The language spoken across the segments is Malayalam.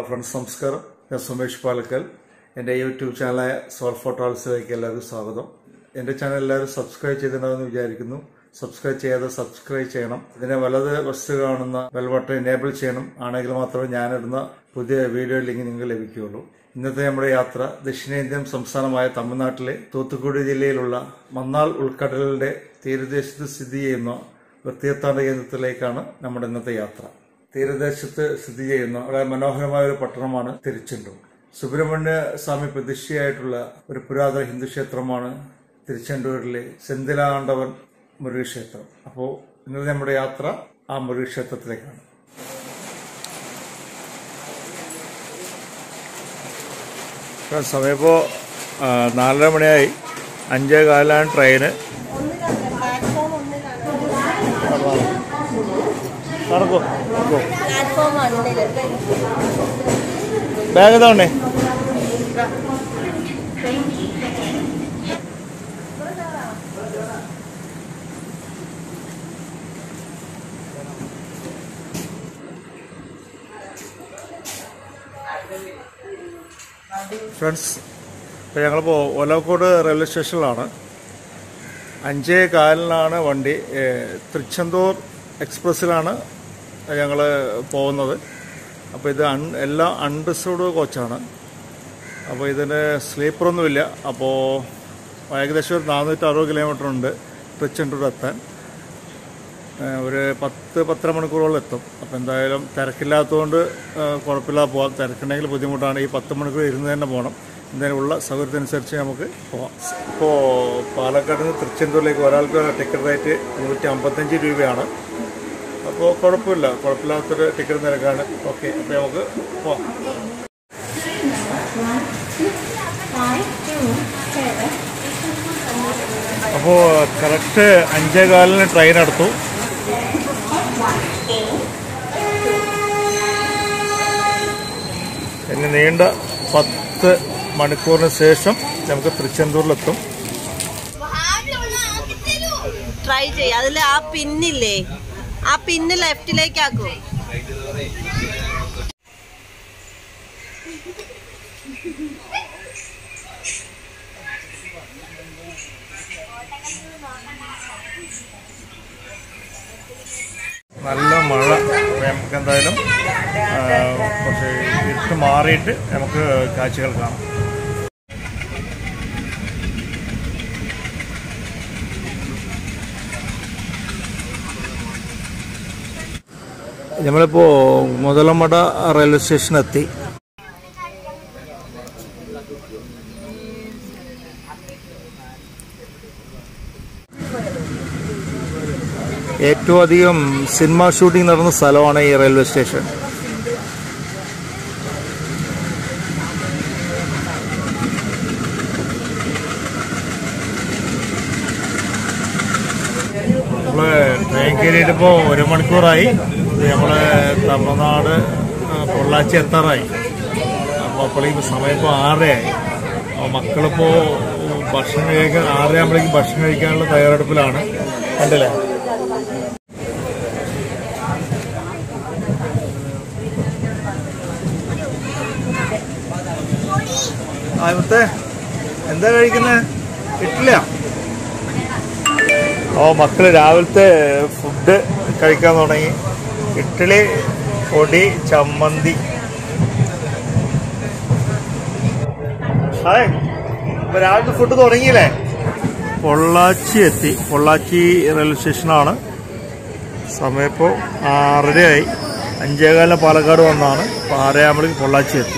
ഫ്രണ്ട്സ് നമസ്കാരം ഞാൻ സുമേഷ് പാലക്കൽ എൻ്റെ യൂട്യൂബ് ചാനലായ സോൾ ഫോട്ടോൾസിലേക്ക് എല്ലാവർക്കും സ്വാഗതം എൻ്റെ ചാനൽ എല്ലാവരും സബ്സ്ക്രൈബ് ചെയ്തിട്ടുണ്ടാവുമെന്ന് വിചാരിക്കുന്നു സബ്സ്ക്രൈബ് ചെയ്യാതെ സബ്സ്ക്രൈബ് ചെയ്യണം ഇതിനെ വലത് വശത്ത് കാണുന്ന ബെൽ ബട്ടൺ എനേബിൾ ചെയ്യണം ആണെങ്കിൽ മാത്രമേ ഞാനിടുന്ന പുതിയ വീഡിയോ ലിങ്ക് നിങ്ങൾക്ക് ലഭിക്കുകയുള്ളൂ ഇന്നത്തെ നമ്മുടെ യാത്ര ദക്ഷിണേന്ത്യൻ സംസ്ഥാനമായ തമിഴ്നാട്ടിലെ തൂത്തുക്കുടി ജില്ലയിലുള്ള മന്നാൾ ഉൾക്കടലിന്റെ തീരദേശത്ത് സ്ഥിതി ചെയ്യുന്ന ഒരു തീർത്ഥാടന കേന്ദ്രത്തിലേക്കാണ് നമ്മുടെ ഇന്നത്തെ യാത്ര തീരദേശത്ത് സ്ഥിതി ചെയ്യുന്ന വളരെ മനോഹരമായ ഒരു പട്ടണമാണ് തിരുച്ചെണ്ടൂർ സുബ്രഹ്മണ്യ സ്വാമി പ്രതിഷ്ഠയായിട്ടുള്ള ഒരു പുരാതന ഹിന്ദു ക്ഷേത്രമാണ് തിരുച്ചെണ്ടൂരിലെ സെന്തിലാണ്ടവൻ മുരുകക്ഷേത്രം അപ്പോൾ ഇന്നത്തെ നമ്മുടെ യാത്ര ആ മുരുകക്ഷേത്രത്തിലേക്കാണ് സമയം ഇപ്പോൾ നാലര മണിയായി അഞ്ചേ കാലാണ് ട്രെയിന് നടക്കോ നടക്കോ പ്ലാറ്റ്ഫോം ഒന്നില് ബാഗ് ഇതാണേ ഫ്രണ്ട്സ് ഇപ്പോൾ ഞങ്ങളിപ്പോൾ ഒലവക്കോട് റെയിൽവേ സ്റ്റേഷനിലാണ് അഞ്ചേ കാലിനാണ് വണ്ടി ഏഹ്, തൃച്ചെന്തൂർ എക്സ്പ്രസ്സിലാണ് ഞങ്ങൾ പോകുന്നത് അപ്പോൾ ഇത് അൺ എല്ലാം അൺറിസർവ്ഡ് കോച്ചാണ് അപ്പോൾ ഇതിന് സ്ലീപ്പറൊന്നുമില്ല അപ്പോൾ ഏകദേശം ഒരു നാനൂറ്റി അറുപത് കിലോമീറ്റർ ഉണ്ട് തൃച്ചെന്തൂർ എത്താൻ ഏഹ്, ഒരു പത്ത് പത്തര മണിക്കൂറോളം എത്തും അപ്പോൾ എന്തായാലും തിരക്കില്ലാത്തതുകൊണ്ട് ഏഹ്, കുഴപ്പമില്ലാതെ പോകാം തിരക്കുണ്ടെങ്കിൽ ബുദ്ധിമുട്ടാണ് ഈ പത്ത് മണിക്കൂർ ഇരുന്ന് തന്നെ പോകണം എന്തായാലും ഉള്ള സൗകര്യത്തിനനുസരിച്ച് നമുക്ക് പോകാം ഇപ്പോൾ പാലക്കാട് നിന്ന് തൃച്ചെന്തൂരിലേക്ക് ഒരാൾക്ക് ടിക്കറ്റ് റേറ്റ് നൂറ്റി അമ്പത്തഞ്ച് രൂപയാണ് അപ്പോൾ കുഴപ്പമില്ല കുഴപ്പമില്ലാത്തൊരു ടിക്കറ്റ് നിരക്കാണ് ഓക്കെ അപ്പോൾ നമുക്ക് പോവാം അപ്പോൾ കറക്റ്റ് അഞ്ചേ കാലിന് ട്രെയിൻ എടുത്തു ഇനി നീണ്ട പത്ത് മണിക്കൂറിന് ശേഷം നമുക്ക് തൃച്ചെന്തൂരിലെത്തും ട്രൈ ചെയ്യ അതില് ആ പിന്നില്ലേ ആ പിന്ന് ലെഫ്റ്റിലേക്ക് ആക്കൂ നല്ല മഴ അപ്പോൾ നമുക്ക് എന്തായാലും ആ, കുറച്ച് ഇരുട്ട് മാറിയിട്ട് നമുക്ക് കാഴ്ചകൾ കാണാം നമ്മളിപ്പോൾ മുതലമട റെയിൽവേ സ്റ്റേഷനെത്തി ഏറ്റവും അധികം സിനിമ ഷൂട്ടിംഗ് നടന്ന സ്ഥലമാണ് ഈ റെയിൽവേ സ്റ്റേഷൻ നമ്മള് ട്രെയിൻ കയറിയിട്ട് ഇപ്പോൾ ഒരു മണിക്കൂറായി ഇത് നമ്മള് തമിഴ്നാട് ആ, പൊള്ളാച്ചി എത്താറായി അപ്പോൾ അപ്പോഴേക്കും സമയം ഇപ്പോൾ ആറരയായി അപ്പോൾ മക്കളിപ്പോൾ ഭക്ഷണം കഴിക്കാൻ ആറരയാകുമ്പോഴേക്കും ഭക്ഷണം കഴിക്കാനുള്ള തയ്യാറെടുപ്പിലാണ് കണ്ടില്ലേ ആദ്യത്തെ എന്താ കഴിക്കുന്നത് ഇഡ്ഡലിയാ ഓ മക്കള് രാവിലത്തെ ഫുഡ് കഴിക്കാൻ തുടങ്ങി ഇഡ്ഡലി പൊടി ചമ്മന്തി ഹായ് ഇപ്പൊ രാവിലത്തെ ഫുഡ് തുടങ്ങിയില്ലേ പൊള്ളാച്ചി എത്തി പൊള്ളാച്ചി റെയിൽവേ സ്റ്റേഷനാണ് സമയം ഇപ്പോൾ ആറരയായി അഞ്ചേകാലിന് പാലക്കാട് വന്നാണ് അപ്പോൾ ആറരയാകുമ്പോഴേക്ക് പൊള്ളാച്ചി എത്തി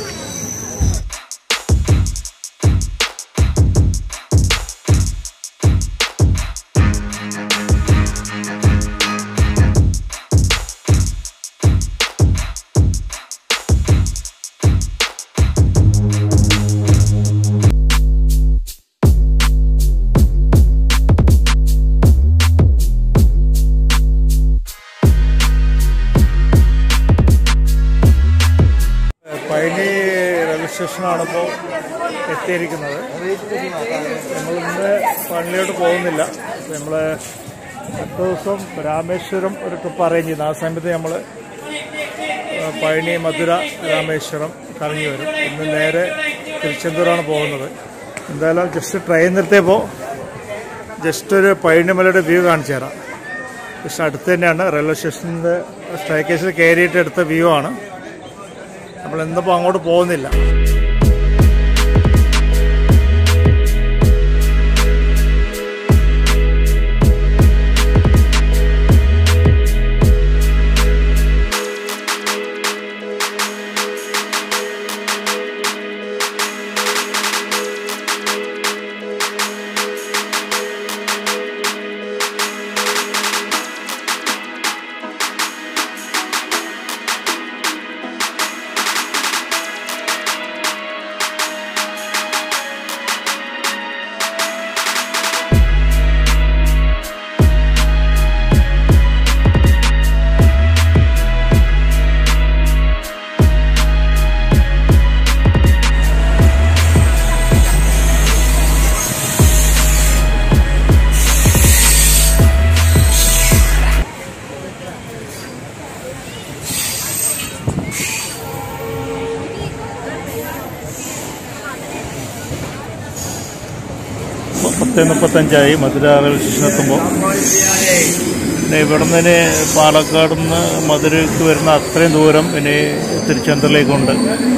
പഴനി റെയിൽവേ സ്റ്റേഷനാണ് ഇപ്പോൾ എത്തിയിരിക്കുന്നത് നമ്മൾ ഇന്ന് പള്ളിയോട്ട് പോകുന്നില്ല നമ്മൾ അടുത്ത ദിവസം രാമേശ്വരം ഒരു ട്രിപ്പ് അറേഞ്ച് ചെയ്യുന്നു ആ സമയത്ത് നമ്മൾ പഴനി മധുര രാമേശ്വരം കറങ്ങി വരും ഇന്ന് നേരെ തിരുച്ചെന്തൂരാണ് പോകുന്നത് എന്തായാലും ജസ്റ്റ് ട്രെയിൻ നിർത്തിയപ്പോൾ ജസ്റ്റ് ഒരു പഴനിമലയുടെ വ്യൂ കാണിച്ചു തരാം പക്ഷെ അടുത്ത് തന്നെയാണ് റെയിൽവേ സ്റ്റേഷനിൻ്റെ സ്റ്റേക്കേസിൽ കയറിയിട്ട് എടുത്ത വ്യൂ ആണ് നമ്മൾ ഇന്നിപ്പോൾ അങ്ങോട്ട് പോകുന്നില്ല പത്ത് മുപ്പത്തഞ്ചായി മധുര റെയിൽവേ സ്റ്റേഷൻ എത്തുമ്പോൾ പിന്നെ ഇവിടെ നിന്ന് പാലക്കാട് നിന്ന് മധുരയ്ക്ക് വരുന്ന അത്രയും ദൂരം ഇനി തിരുച്ചെന്തൂരിലേക്കുണ്ട്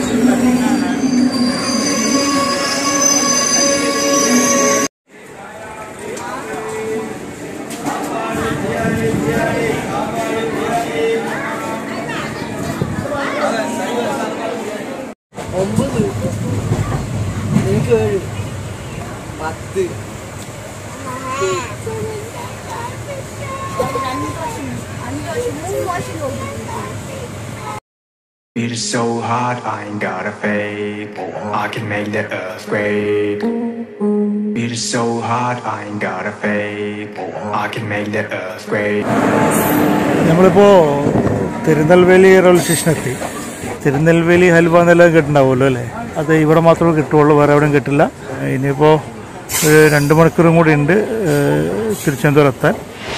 ഒമ്പത് നിനക്ക് ഏഴ് പത്ത് It is so hot, I ain't got a fake. I can make the earthquake. It is so hot, I ain't got a fake. I can make the earthquake. നമ്മളിപ്പോൾ തിരുനെൽവേലി റെയിൽവേ സ്റ്റേഷൻ എത്തി തിരുനെൽവേലി ഹൽവ എന്നെല്ലാം കിട്ടുന്നുണ്ടാവുമല്ലോ അല്ലേ അത് ഇവിടെ മാത്രമേ കിട്ടുള്ളൂ വേറെ എവിടെയും കിട്ടില്ല ഇനിയിപ്പോൾ ഒരു രണ്ട് മണിക്കൂറും കൂടി ഉണ്ട് ഏഹ്, തിരുച്ചെന്തൂർ എത്താൻ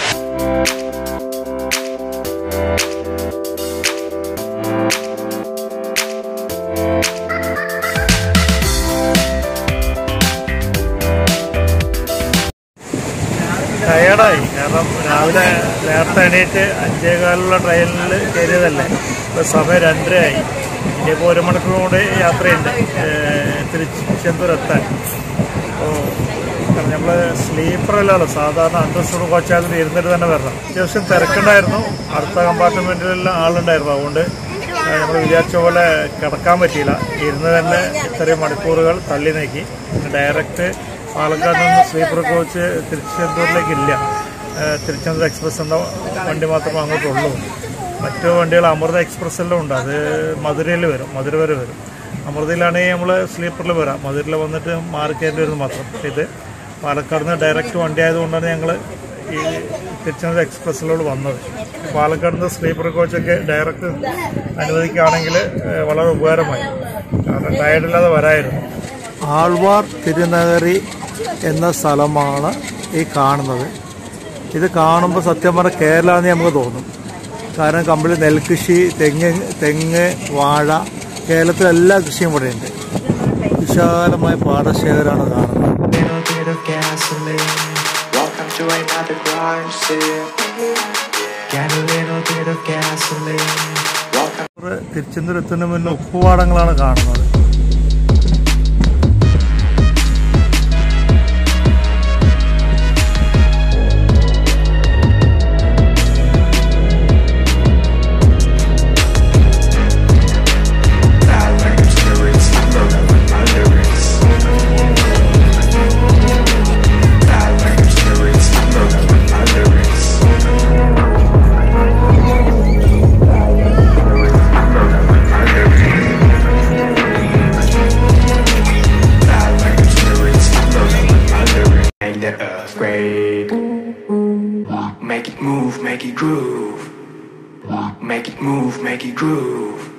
ടയേർഡായി കാരണം രാവിലെ നേരത്തെ എണീറ്റ് അഞ്ചേകാലുള്ള ട്രെയിനിൽ കയറിയതല്ലേ ഇപ്പോൾ സമയം രണ്ടരയായി ഇനിയിപ്പോൾ ഒരു മണിക്കൂർ കൂടി യാത്രയുണ്ട് ഏഹ്, തിരുച്ചെന്തൂർ എത്താൻ അപ്പോൾ നമ്മൾ സ്ലീപ്പർ അല്ലല്ലോ സാധാരണ അണ്ടർസ്റ്റോഡ് കോച്ചാലും ഇരുന്നിട്ട് തന്നെ വരണം അത്യാവശ്യം തിരക്കുണ്ടായിരുന്നു അടുത്ത കമ്പാർട്ട്മെൻറ്റിലെല്ലാം ആളുണ്ടായിരുന്നു അതുകൊണ്ട് നമ്മൾ വിചാരിച്ച പോലെ കിടക്കാൻ പറ്റിയില്ല ഇരുന്ന് തന്നെ ഇത്രയും മണിക്കൂറുകൾ തള്ളി നീക്കി ഡയറക്റ്റ് പാലക്കാട് നിന്ന് സ്ലീപ്പർ കോച്ച് തിരുച്ചെന്തൂരിലേക്ക് ഇല്ല ഏഹ് തിരുച്ചെന്തൂർ എക്സ്പ്രസ് എന്ന വണ്ടി മാത്രമേ അങ്ങോട്ടുള്ളൂ മറ്റു വണ്ടികൾ അമൃത എക്സ്പ്രസ് എല്ലാം ഉണ്ട് അത് മധുരയിൽ വരും മധുര വരെ വരും അമൃതയിലാണെങ്കിൽ നമ്മൾ സ്ലീപ്പറിൽ വരാം മധുരയിൽ വന്നിട്ട് മാറി കയറി വരുന്നത് മാത്രം പക്ഷേ ഇത് പാലക്കാട് നിന്ന് ഡയറക്റ്റ് വണ്ടി ആയതുകൊണ്ടാണ് ഞങ്ങൾ ഈ തിരുച്ചെന്തൂർ എക്സ്പ്രസ്സിലോട് വന്നത് പാലക്കാട് നിന്ന് സ്ലീപ്പർ കോച്ചൊക്കെ ഡയറക്റ്റ് അനുവദിക്കുകയാണെങ്കിൽ ഏഹ് വളരെ ഉപകാരമായി കാരണം ടയർഡില്ലാതെ വരായിരുന്നു ആൾവാർ തിരുനഗരി എന്ന സ്ഥലമാണ് ഈ കാണുന്നത് ഇത് കാണുമ്പോൾ സത്യം പറഞ്ഞാൽ കേരള എന്ന് നമുക്ക് തോന്നും കാരണം കമ്പിളി നെൽകൃഷി തെങ്ങ് തെങ്ങ് വാഴ കേരളത്തിലെ എല്ലാ കൃഷിയും ഇവിടെ ഉണ്ട് വിശാലമായ പാടശേഖരമാണ് കാണുന്നത് Little bit of gasoline. Welcome to another crime scene. Get a little bit of gasoline. Welcome. Tiruchendur എത്തുന്നതിന് മുന്നേ ഉപ്പുപാടങ്ങളാണ് കാണുന്നത് Bad like spirits. Murder with lyrics. Bad like spirits. Murder with lyrics. Bad like spirits. Murder with lyrics. Make the earthquake. Make it move, make it groove. Make it move, make it groove.